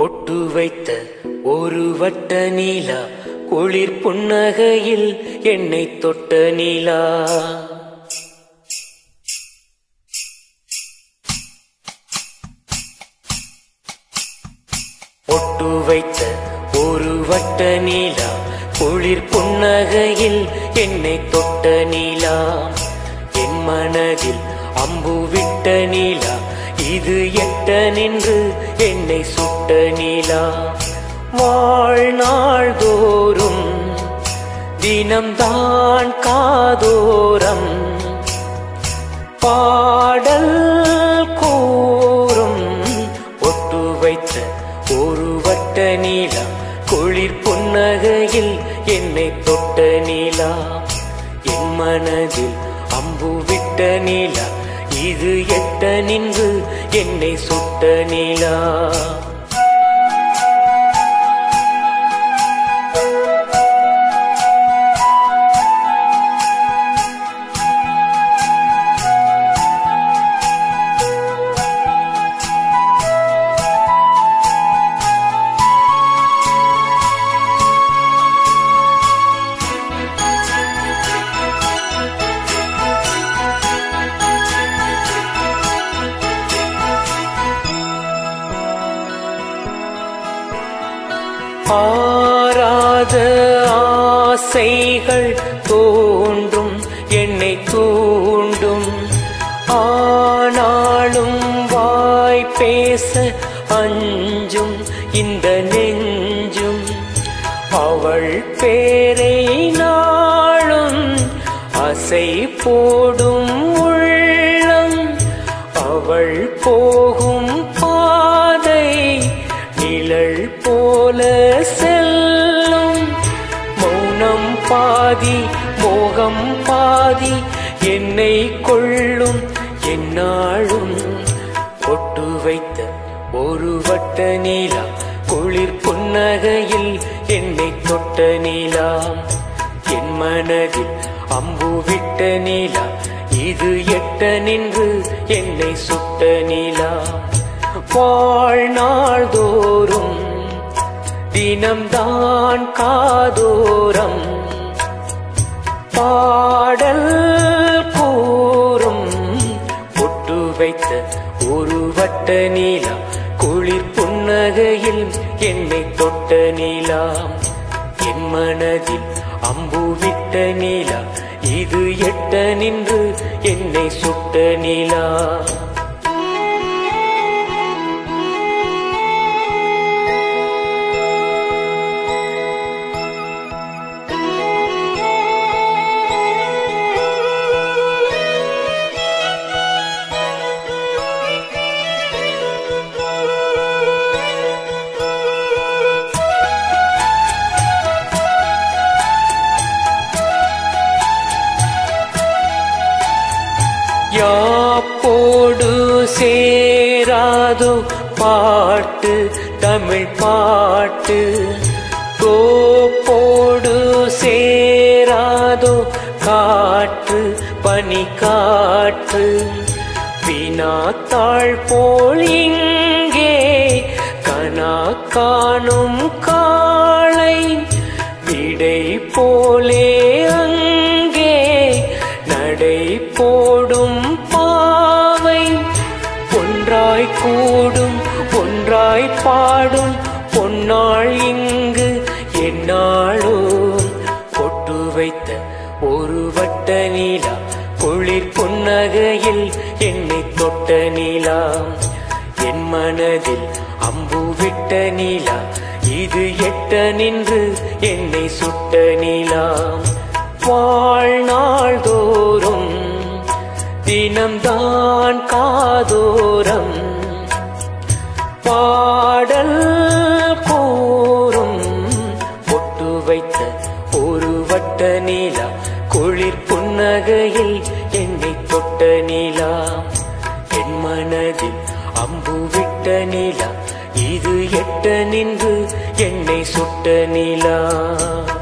பொட்டு வைத்த ஒரு வட்ட நீலா குளிர் புன்னகையில் என்னை தொட்ட நீலா பொட்டு வைத்த ஒரு வட்ட நீலா குளிர் புன்னகையில் என்னை தொட்ட நீலா என் மனதில் அம்பு விட்ட நீலா இது எட்ட நின்று என்னை சுட்ட நீலா வாழ்நாள் தோறும் தினம்தான் காதோரம் பாடல் கூறும் ஒட்டு வைத்த ஒரு வட்ட நீலா குளிர் புன்னகையில் என்னை தொட்ட நீலா என் மனதில் அம்பு விட்ட நீலா இது எட்ட நின்று என்னை சுட்ட நீலா ஆராத ஆசைகள் தோன்றும் என்னை தூண்டும் ஆனாலும் வாய் பேச அஞ்சும் இந்த நெஞ்சும் அவள் பேரை நாளும் அசை போடும் உள்ளம் அவள் போகும் பாதை நிழல் போல செல்லும் மௌனம் பாதி மோகம் பாதி என்னை கொள்ளும் என்னாலும் பொட்டு வைத்த ஒரு வட்ட நீலா குளிர் புன்னகையில் என்னை தொட்ட நீலா என் மனதில் அம்பு விட்ட நீலா இது எட்ட நின்று என்னை சுட்ட நீலா வாழ்நாள் தோறும் தினம்தான் காதோரம் பாடல் கூறும் பொட்டு வைத்த ஒரு வட்ட நீலா குளிர் புன்னகையில் என்னை தொட்ட நீலா என் மனதில் அம்பு விட்ட நீலா இது எட்ட நின்று என்னை சுட்ட நீலா யாப்போடு சேராதோ பாட்டு தமிழ் பாட்டு தோப்போடு சேராதோ காற்று பனி காற்று வினாத்தாள் போல் இங்கே கனா காணும் காளை விடை போலே அங்கே நடை போடும் பாவை ஒன்றாய் கூடும் ஒன்றாய் பாடும் பொன்னாள் இங்கு என்னாலும் பொட்டு வைத்த ஒரு வட்ட நீலா குளிர் புன்னகையில் என்னை தொட்ட நீலா என் மனதில் அம்பு விட்ட நீலா இது எட்ட நின்று என்னை சுட்ட நீலா வாழ்நாள் தோறும் தினம்தான் காதோரம் பாடல் கூறும் பொட்டு வைத்த ஒரு வட்ட நீலா குளிர் புன்னகையில் என்னை தொட்ட நீலா என் மனதில் அம்பு விட்ட நீலா இது எட்ட நின்று என்னை சுட்ட நீலா